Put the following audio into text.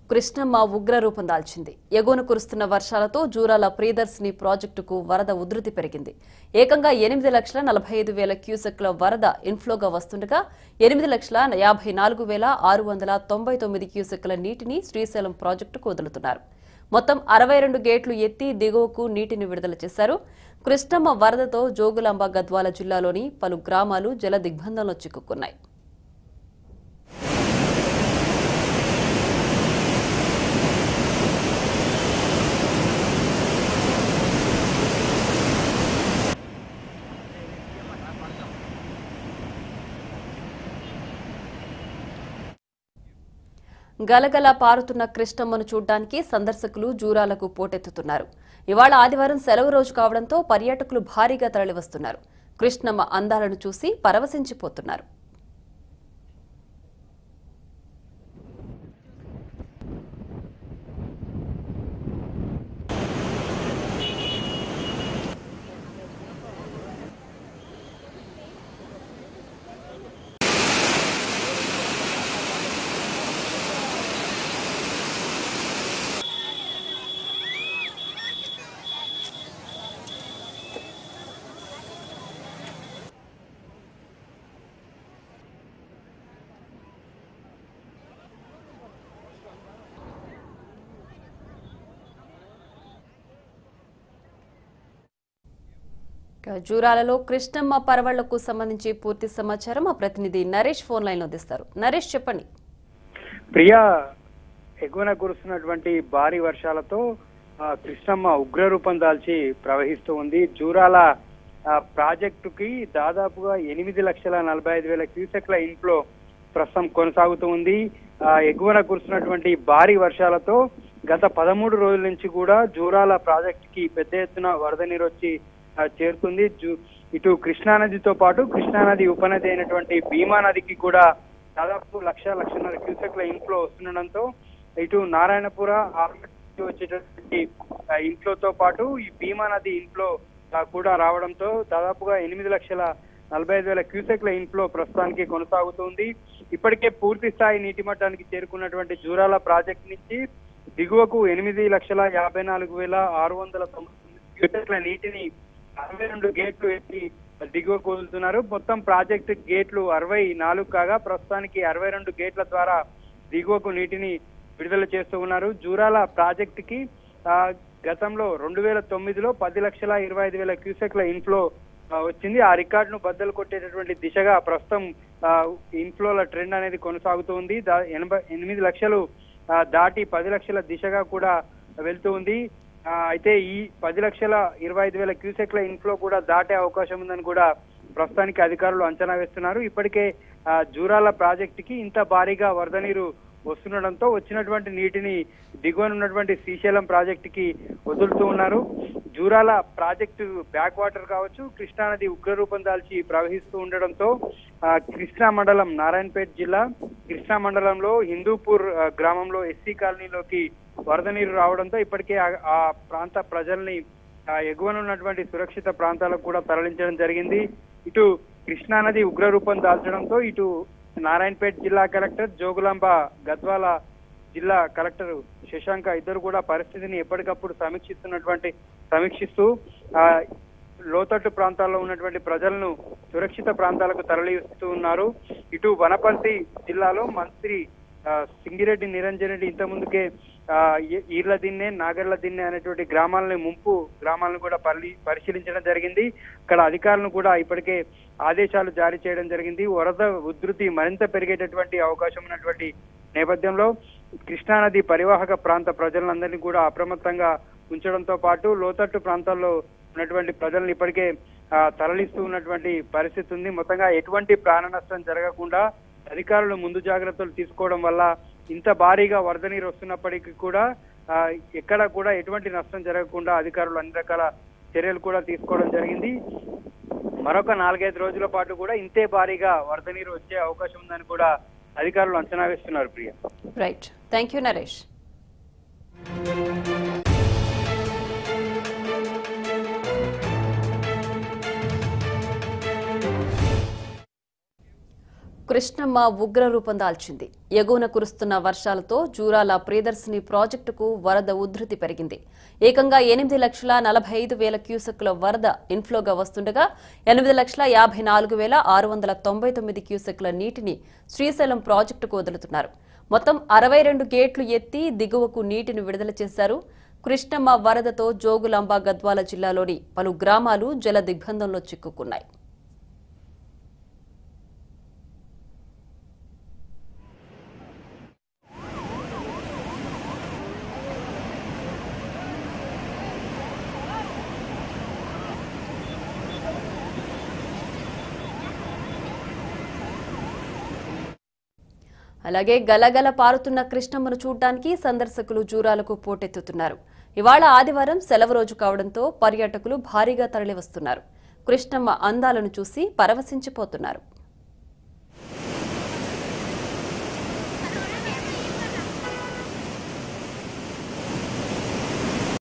కృష్ణమ్మ ఉగ్ర రూపం దాల్చింది ఎగువన కురుస్తున్న వర్షాలతో జూరాల ప్రియదర్శిని ప్రాజెక్టుకు వరద ఉధృతి పెరిగింది ఏకంగా ఎనిమిది లక్షల నలభై ఐదు వేల క్యూసెక్ల వరద ఇన్ఫ్లోగా వస్తుండగా ఎనిమిది లక్షల యాభై నాలుగు వేల ఆరు వందల తొంభై తొమ్మిది క్యూసెక్ల నీటిని శ్రీశైలం ప్రాజెక్టుకు వదులుతున్నారు మొత్తం అరవై రెండు గేట్లు ఎత్తి దిగువకు నీటిని విడుదల చేశారు కృష్ణమ్మ వరదతో జోగులాంబ గద్వాల జిల్లాలోని పలు గ్రామాలు జల దిగ్బంధంలో చిక్కుకున్నాయి గలగల పారుతున్న కృష్ణమ్మను చూడ్డానికి సందర్శకులు జూరాలకు పోటెత్తుతున్నారు ఇవాళ ఆదివారం సెలవు రోజు కావడంతో పర్యాటకులు భారీగా తరలివస్తున్నారు కృష్ణమ్మ అందాలను చూసి పరవశించిపోతున్నారు ఇక జూరాలలో కృష్ణమ్మ పరవళ్లకు సంబంధించి పూర్తి సమాచారం మా ప్రతినిధి నరేష్ ఫోన్ లైన్ లో అందిస్తారు నరేష్ చెప్పండి ప్రియా ఎగువన కురుస్తున్నటువంటి భారీ వర్షాలతో ఆ, కృష్ణమ్మ ఉగ్రరూపం దాల్చి ప్రవహిస్తూ ఉంది జూరాల ఆ, ప్రాజెక్టుకి దాదాపుగా ఎనిమిది లక్షల నలభై ఐదు వేల క్యూసెక్ల ఇన్ఫ్లో ప్రస్తుతం కొనసాగుతూ ఉంది ఆ, ఎగువన కురుస్తున్నటువంటి భారీ వర్షాలతో గత పదమూడు రోజుల నుంచి కూడా జూరాల ప్రాజెక్టుకి పెద్ద ఎత్తున వరద నీరు వచ్చి ఆ, చేరుతుంది జూ- ఇటు కృష్ణానదితో పాటు కృష్ణానది ఉపనది అయినటువంటి భీమా నదికి కూడా దాదాపు లక్ష లక్షన్నర క్యూసెక్ల ఇన్ఫ్లో వస్తుండడంతో ఇటు నారాయణపుర ఆర్మీ వచ్చేటటువంటి ఆ, ఇన్ఫ్లోతో పాటు ఈ భీమా నది ఇన్ఫ్లో ఆ, కూడా రావడంతో దాదాపుగా ఎనిమిది లక్షల నలభై ఐదు వేల క్యూసెక్ల ఇన్ఫ్లో ప్రస్తుతానికి కొనసాగుతుంది ఇప్పటికే పూర్తి స్థాయి నీటి మట్టానికి చేరుకున్నటువంటి జూరాల ప్రాజెక్ట్ నుంచి దిగువకు ఎనిమిది లక్షల యాభై నాలుగు వేల ఆరు వందల తొంభై తొమ్మిది క్యూసెక్ల నీటిని అరవై రెండు గేట్లు ఎత్తి దిగువకు వదులుతున్నారు మొత్తం ప్రాజెక్ట్ గేట్లు అరవై నాలుగు కాగా ప్రస్తుతానికి అరవై రెండు గేట్ల ద్వారా దిగువకు నీటిని విడుదల చేస్తూ ఉన్నారు జూరాల ప్రాజెక్టుకి ఆ, గతంలో రెండు వేల తొమ్మిదిలో పది లక్షల ఇరవై ఐదు వేల క్యూసెక్ల ఇన్ఫ్లో ఆ, వచ్చింది ఆ రికార్డును బద్దలు కొట్టేటటువంటి దిశగా ప్రస్తుతం ఆ, ఇన్ఫ్లోల ట్రెండ్ అనేది కొనసాగుతూ ఉంది దా- ఎనభై ఎనిమిది లక్షలు ఆ, దాటి పది లక్షల దిశగా కూడా వెళ్తూ ఉంది ఆ, అయితే ఈ పది లక్షల ఇరవై ఐదు వేల క్యూసెక్ల ఇన్ఫ్లో కూడా దాటే అవకాశం ఉందని కూడా ప్రస్తుతానికి అధికారులు అంచనా వేస్తున్నారు ఇప్పటికే ఆ, జూరాల ప్రాజెక్టుకి ఇంత భారీగా వరద నీరు వస్తుండడంతో వచ్చినటువంటి నీటిని దిగువన ఉన్నటువంటి శ్రీశైలం ప్రాజెక్టుకి వదులుతూ ఉన్నారు జూరాల ప్రాజెక్టు బ్యాక్ వాటర్ కావచ్చు కృష్ణానది ఉగ్రరూపం దాల్చి ప్రవహిస్తూ ఉండడంతో ఆ, కృష్ణా మండలం నారాయణపేట జిల్లా కృష్ణా మండలంలో హిందూపూర్ ఆ, గ్రామంలో ఎస్సీ కాలనీలోకి వరద నీరు రావడంతో ఇప్పటికే ఆ- ఆ ప్రాంత ప్రజల్ని ఆ, ఎగువన ఉన్నటువంటి సురక్షిత ప్రాంతాలకు కూడా తరలించడం జరిగింది ఇటు కృష్ణానది ఉగ్రరూపం దాల్చడంతో ఇటు నారాయణపేట జిల్లా కలెక్టర్ జోగులాంబ గద్వాల జిల్లా కలెక్టర్ శశాంక ఇద్దరు కూడా పరిస్థితిని ఎప్పటికప్పుడు సమీక్షిస్తున్నటువంటి సమీక్షిస్తూ ఆ, లోతట్టు ప్రాంతాల్లో ఉన్నటువంటి ప్రజలను సురక్షిత ప్రాంతాలకు తరలిస్తూ ఉన్నారు ఇటు వనపర్తి జిల్లాలో మంత్రి ఆ, సింగిరెడ్డి నిరంజన్ రెడ్డి ఇంత ముందుకే ఆ, ఈ- ఈర్ల దిన్నె నాగర్ల దిన్నె అనేటువంటి గ్రామాలని ముంపు గ్రామాలను కూడా పరి పరిశీలించడం జరిగింది అక్కడ అధికారులను కూడా ఇప్పటికే ఆదేశాలు జారీ చేయడం జరిగింది వరద ఉధృతి మరింత పెరిగేటటువంటి అవకాశం ఉన్నటువంటి నేపథ్యంలో కృష్ణానది పరివాహక ప్రాంత ప్రజలందరినీ కూడా అప్రమత్తంగా ఉంచడంతో పాటు లోతట్టు ప్రాంతాల్లో ఉన్నటువంటి ప్రజలను ఇప్పటికే ఆ, తరలిస్తూ ఉన్నటువంటి పరిస్థితి ఉంది మొత్తంగా ఎటువంటి ప్రాణ నష్టం జరగకుండా అధికారులు ముందు జాగ్రత్తలు తీసుకోవడం వల్ల ఇంత భారీగా వరద నీరు వస్తున్నప్పటికీ కూడా ఆ, ఎక్కడ కూడా ఎటువంటి నష్టం జరగకుండా అధికారులు అన్ని రకాల చర్యలు కూడా తీసుకోవడం జరిగింది మరొక నాలుగైదు రోజుల పాటు కూడా ఇంతే భారీగా వరద నీరు వచ్చే అవకాశం ఉందని కూడా అధికారులు అంచనా వేస్తున్నారు Priya right thank you Naresh Krishnamma ఉగ్ర రూపం దాల్చింది ఎగువన కురుస్తున్న వర్షాలతో జూరాల ప్రియదర్శిని ప్రాజెక్టుకు వరద ఉధృతి పెరిగింది ఏకంగా ఎనిమిది లక్షల నలభై ఐదు వేల క్యూసెక్కుల వరద ఇన్ఫ్లోగా వస్తుండగా ఎనిమిది లక్షల యాభై నాలుగు వేల ఆరు వందల తొంభై తొమ్మిది క్యూసెక్కుల నీటిని శ్రీశైలం ప్రాజెక్టుకు వదులుతున్నారు మొత్తం అరవై రెండు గేట్లు ఎత్తి దిగువకు నీటిని విడుదల చేశారు కృష్ణమ్మ వరదతో జోగులాంబ గద్వాల జిల్లాలోని పలు గ్రామాలు జల దిగ్బంధంలో చిక్కుకున్నాయి అలాగే గలగల పారుతున్న కృష్ణమ్మను చూడ్డానికి సందర్శకులు జూరాలకు పోటెత్తుతున్నారు ఇవాళ ఆదివారం సెలవు రోజు కావడంతో పర్యాటకులు భారీగా తరలివస్తున్నారు కృష్ణమ్మ అందాలను చూసి పరవశించిపోతున్నారు